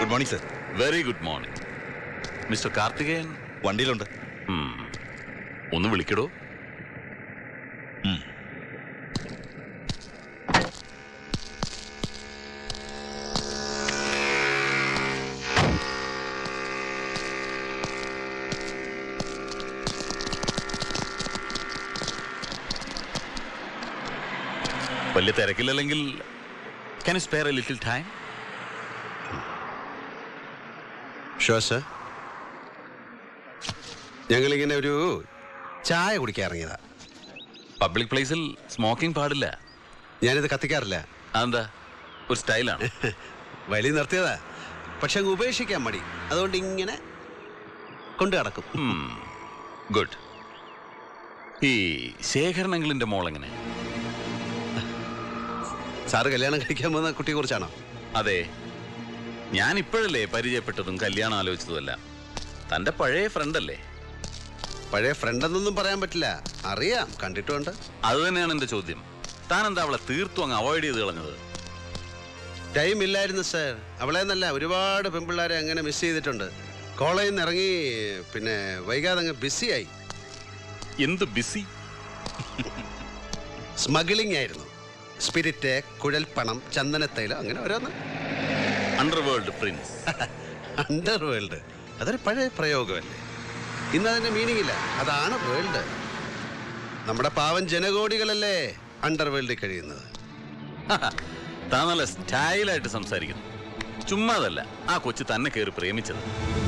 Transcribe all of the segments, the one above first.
Good morning sir very good morning mister Karthikeyan വണ്ടിയിലുണ്ട് ഉം. ഒന്ന് വിളിക്കടോ വലിയ തിരക്കില്ലല്ലെങ്കിൽ can you spare a little time ഷോ സർ ഞങ്ങളിങ്ങനെ ഒരു ചായ കുടിക്കാൻ ഇറങ്ങിയതാ പബ്ലിക് പ്ലേസിൽ സ്മോക്കിംഗ് പാടില്ല ഞാനിത് കത്തിക്കാറില്ല അതെന്താ ഒരു സ്റ്റൈലാണ് വലി നിർത്തിയതാ പക്ഷെ അങ്ങ് ഉപേക്ഷിക്കാൻ മടി അതുകൊണ്ട് ഇങ്ങനെ കൊണ്ടു കിടക്കും ഗുഡ് ഈ ശേഖരണങ്ങളിന്റെ മോളെങ്ങനെ സാറ് കല്യാണം കഴിക്കാൻ പോകുന്ന കുട്ടിയെ കുറിച്ചാണോ അതെ ഞാൻ ഇപ്പോഴല്ലേ പരിചയപ്പെട്ടതും കല്യാണം ആലോചിച്ചതുമല്ല തന്റെ പഴയ ഫ്രണ്ടല്ലേ പഴയ ഫ്രണ്ട് എന്നൊന്നും പറയാൻ പറ്റില്ല അറിയാം കണ്ടിട്ടുണ്ട് അത് തന്നെയാണ് എന്റെ ചോദ്യം താൻ എന്താ അവളെ തീർത്തും അങ്ങ് അവോയ്ഡ് ചെയ്ത് കളഞ്ഞത് ടൈം ഇല്ലായിരുന്നു സർ അവളെ എന്നല്ല ഒരുപാട് പെൺപിള്ളേരെ അങ്ങനെ മിസ് ചെയ്തിട്ടുണ്ട് കോളേജിൽ നിന്ന് ഇറങ്ങി പിന്നെ വൈകാതെ അങ്ങ് ബിസിയായി എന്ത് ബിസി സ്മഗ്ലിംഗ് ആയിരുന്നു സ്പിരിറ്റ് കുഴൽപ്പണം ചന്ദനത്തൈലം അങ്ങനെ ഓരോന്ന് അണ്ടർവേൾഡ് പ്രിൻസ് അണ്ടർ വേൾഡ് അതൊരു പഴയ പ്രയോഗമല്ലേ ഇന്ന് അതിന്റെ മീനിങ് ഇല്ല അതാണ് വേൾഡ് നമ്മുടെ പാവം ജനകോടികളല്ലേ അണ്ടർ വേൾഡിൽ കഴിയുന്നത് താൻ നല്ല സ്റ്റൈലായിട്ട് സംസാരിക്കുന്നു ചുമ്മാതല്ല ആ കൊച്ചു തന്നെ കയറി പ്രേമിച്ചത്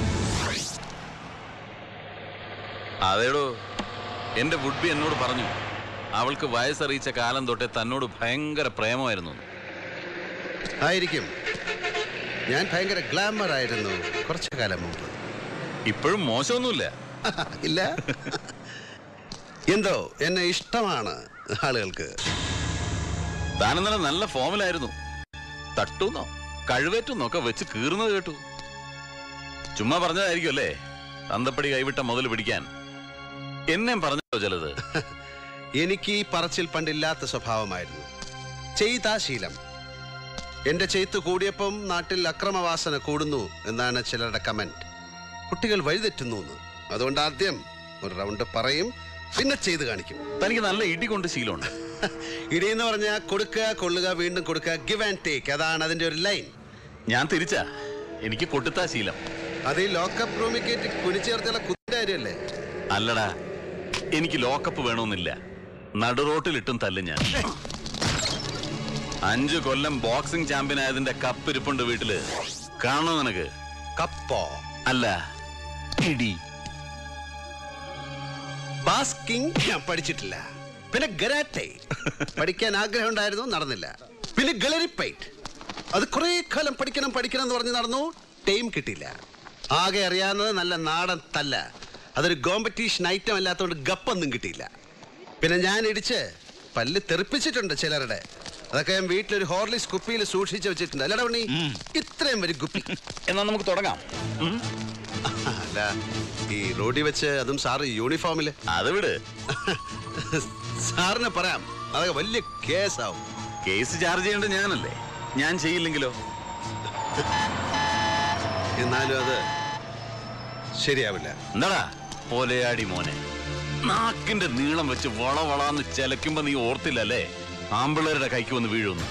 അതേടോ എന്റെ വുഡ്ബി എന്നോട് പറഞ്ഞു അവൾക്ക് വയസ്സറിയിച്ച കാലം തൊട്ടേ തന്നോട് ഭയങ്കര പ്രേമമായിരുന്നു എന്ന്. ആയിരിക്കും ഞാൻ ഭയങ്കര ഗ്ലാമർ ആയിരുന്നു കുറച്ചു കാലം മുമ്പ് ഇപ്പോഴും മോശമൊന്നുമില്ല ഇല്ല എന്തോ എന്നെ ഇഷ്ടമാണ് ആളുകൾക്ക് താൻ ഇന്നലെ നല്ല ഫോമിലായിരുന്നു തട്ടുന്നോ കഴിവേറ്റുന്നോ ഒക്കെ വെച്ച് കീറുന്നത് കേട്ടു ചുമ്മാ പറഞ്ഞതായിരിക്കും അല്ലേ തന്തപ്പടി കൈവിട്ട മുതൽ പിടിക്കാൻ എന്നെ പറഞ്ഞോ ചിലത് എനിക്ക് ഈ പറച്ചിൽ പണ്ടില്ലാത്ത സ്വഭാവമായിരുന്നു ചെയ്താ ശീലം എന്റെ ചെയ്ത്ത് കൂടിയപ്പം നാട്ടിൽ അക്രമവാസന കൂടുന്നു എന്നാണ് ചിലരുടെ കമന്റ് കുട്ടികൾ വഴിതെറ്റുന്നു എന്ന് അതുകൊണ്ട് ആദ്യം ഒരു റൗണ്ട് പറയും പിന്നെ ചെയ്ത് കാണിക്കും തനിക്ക് നല്ല ഇടി കൊണ്ട് ശീലമുണ്ട് ഇടിയെന്ന് പറഞ്ഞാൽ കൊടുക്കുക കൊള്ളുക വീണ്ടും കൊടുക്കുക ഗിവ് ആൻഡ് ടേക്ക് അതാണ് അതിന്റെ ഒരു ലൈൻ ഞാൻ തിരിച്ചാ എനിക്ക് കൊട്ടുത്താ ശീലം അത് ഈ ലോക്കപ്പ് റൂമിൽ കയറ്റി കുനിച്ചേർത്തുള്ള കുത്തിന്റെ കാര്യമല്ലേ അല്ലടാ എനിക്ക് ലോക്കപ്പ് വേണമെന്നില്ല നടുറോട്ടിലിട്ടും തല്ലും ഞാൻ അഞ്ചു കൊല്ലം ബോക്സിംഗ് ചാമ്പ്യൻ ആയതിന്റെ കപ്പ് ഇരിപ്പുണ്ട് വീട്ടില് കാണണോ നിനക്ക് കപ്പോ അല്ല ഇടി ബാസ്കിംഗ് ഞാൻ പഠിച്ചിട്ടില്ല പിന്നെ ഗരാറ്റെ പഠിക്കാൻ ആഗ്രഹം ഉണ്ടായിരുന്നു നടന്നില്ല പിന്നെ ഗളരിപ്പൈറ്റ് അത് കുറെ കാലം പഠിക്കണം പഠിക്കണം എന്ന് പറഞ്ഞ് നടന്നു ടൈം കിട്ടിയില്ല ആകെ അറിയാവുന്നത് നല്ല നാടൻ തല്ല അതൊരു കോമ്പറ്റീഷൻ ഐറ്റം അല്ലാത്തതുകൊണ്ട് ഗപ്പൊന്നും കിട്ടിയില്ല പിന്നെ ഞാൻ ഇടിച്ച് പല്ല് തെറിപ്പിച്ചിട്ടുണ്ട് ചിലരുടെ അതൊക്കെ ഞാൻ വീട്ടിലൊരു ഹോർലിക്സ് കുപ്പിയിൽ സൂക്ഷിച്ച് വെച്ചിട്ടുണ്ട് അല്ലടാ ഉണ്ണി ഇത്രയും വരും കുപ്പി എന്നാ നമുക്ക് തുടങ്ങാം ഉം? അല്ല ഈ റോഡിൽ വെച്ച് അതും സാറ് യൂണിഫോമില് അത് വിട് സാറിന് പറയാം അതൊക്കെ വലിയ കേസാവും കേസ് ചാർജ് ചെയ്യേണ്ടത് ഞാനല്ലേ ഞാൻ ചെയ്യില്ലെങ്കിലോ എന്നാലും അത് ശരിയാവില്ല എന്താടാ പോലെയാടി മോനെ നാക്കിന്റെ നീളം വെച്ച് വള വളാന്ന് ചെലക്കുമ്പോ നീ ഓർത്തില്ലല്ലേ ആമ്പിള്ളേരുടെ കൈക്ക് വന്ന് വീഴുന്നു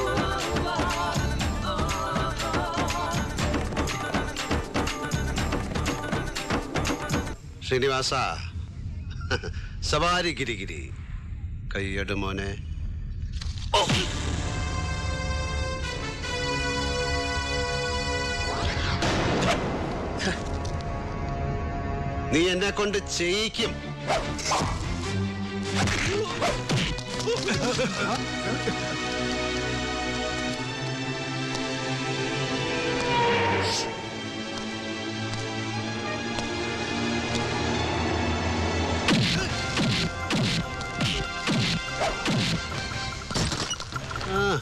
ശ്രീനിവാസ സവാരി ഗിരിഗിരി കയ്യട് മോനെ നീ എന്നെ കൊണ്ട് ചെയ്യിക്കും ആ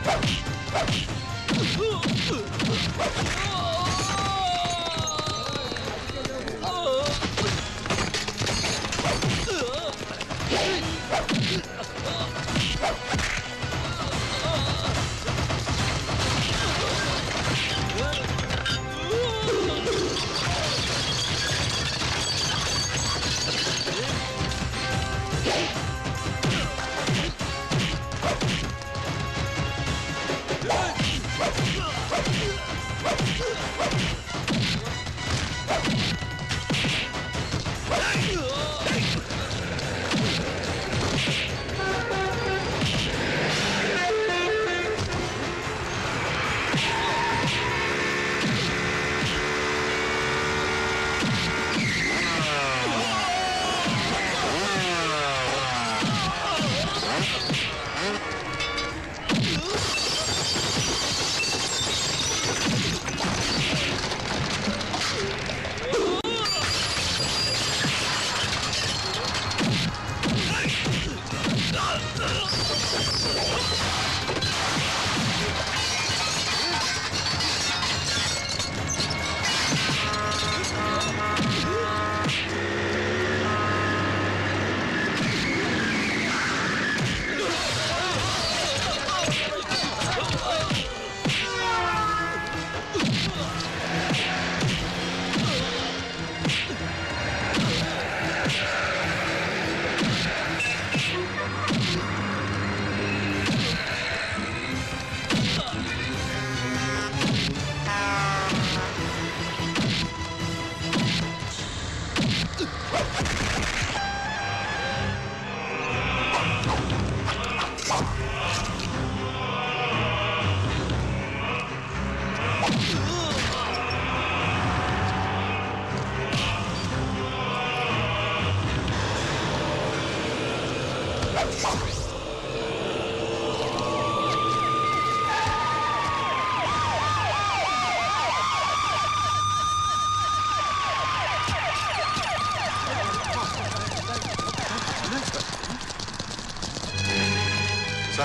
സാർ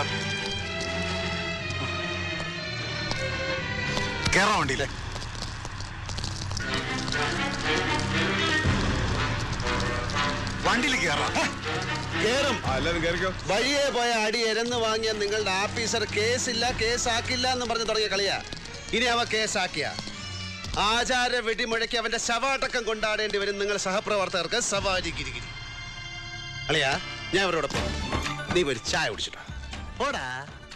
കേറാൻ വണ്ടിയില്ലേ വണ്ടിയിൽ കേറാം കേറും എല്ലാരും കയറിക്കോ വഴിയെ പോയ അടി എരന്ന് വാങ്ങിയ നിങ്ങളുടെ ആഫീസർ കേസില്ല കേസാക്കില്ല എന്ന് പറഞ്ഞ് തുടങ്ങിയ കളിയാ ഇനി അവ കേസാക്കിയ ആചാര വെടിമുഴക്കി അവന്റെ ശവാട്ടക്കം കൊണ്ടാടേണ്ടി വരും നിങ്ങൾ സഹപ്രവർത്തകർക്ക് സവാരി ഗിരിഗിരി അളിയാ ഞാൻ അവരോടൊപ്പം നീ ഒരു ചായ കുടിച്ചിട്ടോ ഓടാ